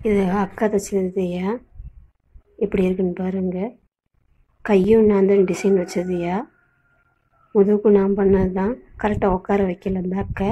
இது அக்கா தைச்சது ஐயா எப்படி இருக்குன்னு பாருங்க கையும் நான் தான் டிசைன் வச்சதுயா முதுகுக்கு நான் பண்ணது தான் கரெக்டாக உட்கார வைக்கல பேக்கை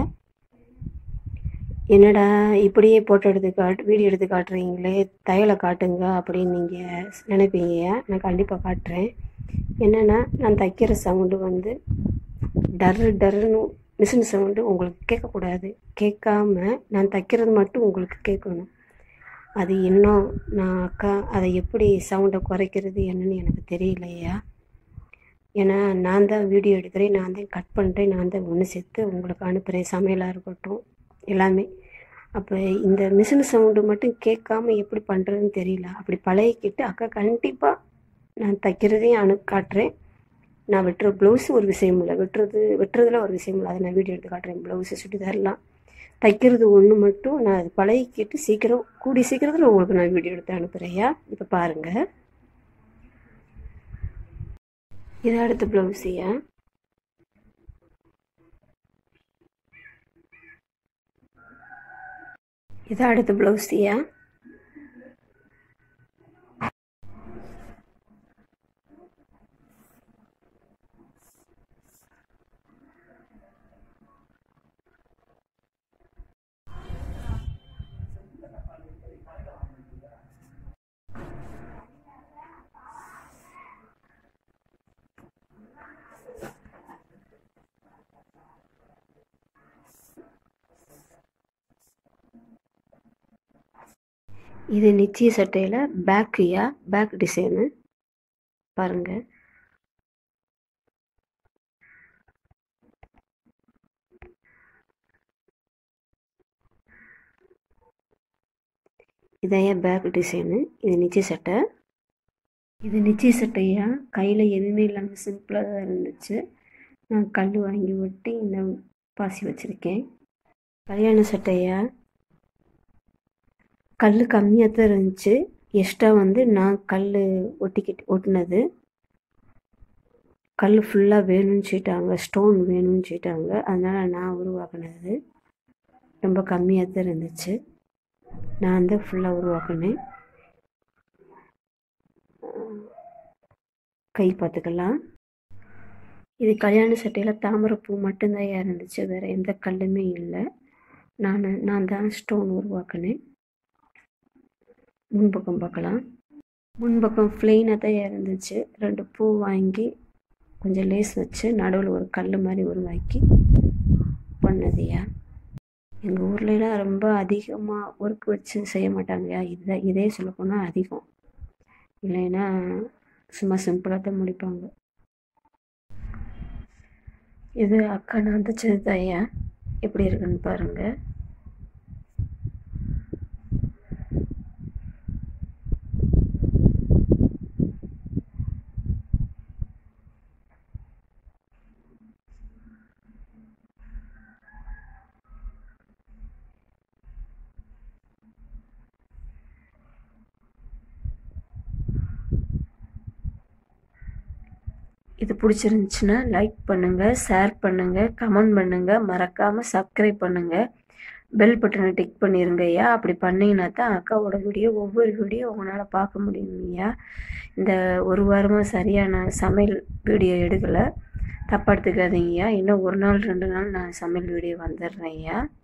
என்னடா இப்படியே போட்டோ எடுத்து காட்டு வீடியோ எடுத்து காட்டுறீங்களே தையலை காட்டுங்க அப்படின்னு நீங்கள் நினைப்பீங்க நான் கண்டிப்பாக காட்டுறேன் என்னென்னா நான் தைக்கிற சவுண்டு வந்து டர்ரு டர்ருன்னு மிஷின் சவுண்டு உங்களுக்கு கேட்கக்கூடாது கேட்காம நான் தைக்கிறது மட்டும் உங்களுக்கு கேட்கணும் அது இன்னும் நான் அக்கா அதை எப்படி சவுண்டை குறைக்கிறது என்னன்னு எனக்கு தெரியலையா ஏன்னா நான் தான் வீடியோ எடுக்கிறேன் நான் தான் கட் பண்ணுறேன் நான் தான் ஒன்று சேர்த்து உங்களுக்கு அனுப்புகிறேன் சமையலாக இருக்கட்டும் எல்லாமே அப்போ இந்த மிஷின் சவுண்டு மட்டும் கேட்காம எப்படி பண்ணுறதுன்னு தெரியல அப்படி பழகிக்கிட்டு அக்கா கண்டிப்பாக நான் தைக்கிறதையும் அனு காட்டுறேன் நான் வெட்டுற ப்ளவுஸ் ஒரு விஷயம் இல்லை வெட்டுறது வெட்டுறதுல ஒரு விஷயம் இல்லை அதை நான் வீடியோ எடுத்து காட்டுறேன் ப்ளவுஸு சுடிதார்லாம் தைக்கிறது ஒன்று மட்டும் நான் அது பழகிக்கிட்டு சீக்கிரம் கூடி சீக்கிரத்தில் உங்களுக்கு நான் வீடியோ எடுத்து அனுப்புகிறேயா இப்போ பாருங்கள் இது அடுத்த ப்ளவுஸையா இது அடுத்த ப்ளவுஸையா இது நிச்சய சட்டையில் பேக்குயா பேக் டிசைனு பாருங்க இதையா பேக் டிசைனு இது நிச்சய சட்டை இது நிச்சய சட்டையா கையில் எதுவுமே இல்லாமல் சிம்பிளாக தான் இருந்துச்சு நான் கல் வாங்கி ஒட்டி இந்த பாசி வச்சுருக்கேன் கல்யாண சட்டையா கல் கம்மியாக தான் இருந்துச்சு எக்ஸ்ட்ரா வந்து நான் கல் ஒட்டிக்கிட்டு ஒட்டினது கல் ஃபுல்லாக வேணும்னு சொல்லிட்டாங்க ஸ்டோன் வேணும்னு சொல்லிட்டாங்க அதனால் நான் உருவாக்கினது ரொம்ப கம்மியாக தான் இருந்துச்சு நான் தான் ஃபுல்லாக உருவாக்கினேன் கை பார்த்துக்கலாம் இது கல்யாண சட்டையில் தாமரைப்பூ மட்டும்தான் இருந்துச்சு வேறு எந்த கல்லுமே இல்லை நான் நான் தான் ஸ்டோன் உருவாக்கினேன் முன்பக்கம் பார்க்கலாம் முன்பக்கம் ப்ளெயினாக தான் இருந்துச்சு ரெண்டு பூ வாங்கி கொஞ்சம் லேஸ் வச்சு நடுவில் ஒரு கல் மாதிரி உருவாக்கி பண்ணதுயா எங்கள் ஊர்லலாம் ரொம்ப அதிகமாக ஒர்க் வச்சு செய்ய மாட்டாங்கயா இதை இதே சொல்லப்போனால் அதிகம் இல்லைன்னா சும்மா சிம்பிளாக தான் முடிப்பாங்க இது அக்கா நான் தைச்சது தாயா எப்படி இருக்குன்னு பாருங்கள் இது பிடிச்சிருந்துச்சுன்னா லைக் பண்ணுங்கள் ஷேர் பண்ணுங்கள் கமெண்ட் பண்ணுங்கள் மறக்காமல் சப்ஸ்கிரைப் பண்ணுங்கள் பெல் பட்டனை டிக் பண்ணிடுங்க ஐயா அப்படி பண்ணிங்கன்னா தான் அக்காவோட வீடியோ ஒவ்வொரு வீடியோ உங்களால் பார்க்க முடியும் ஐயா இந்த ஒரு வாரமாக சரியான சமையல் வீடியோ எடுக்கலை தப்பாக எடுத்துக்காதீங்க ஐயா இன்னும் ஒரு நாள் ரெண்டு நாள் நான் சமையல் வீடியோ வந்துடுறேன் ஐயா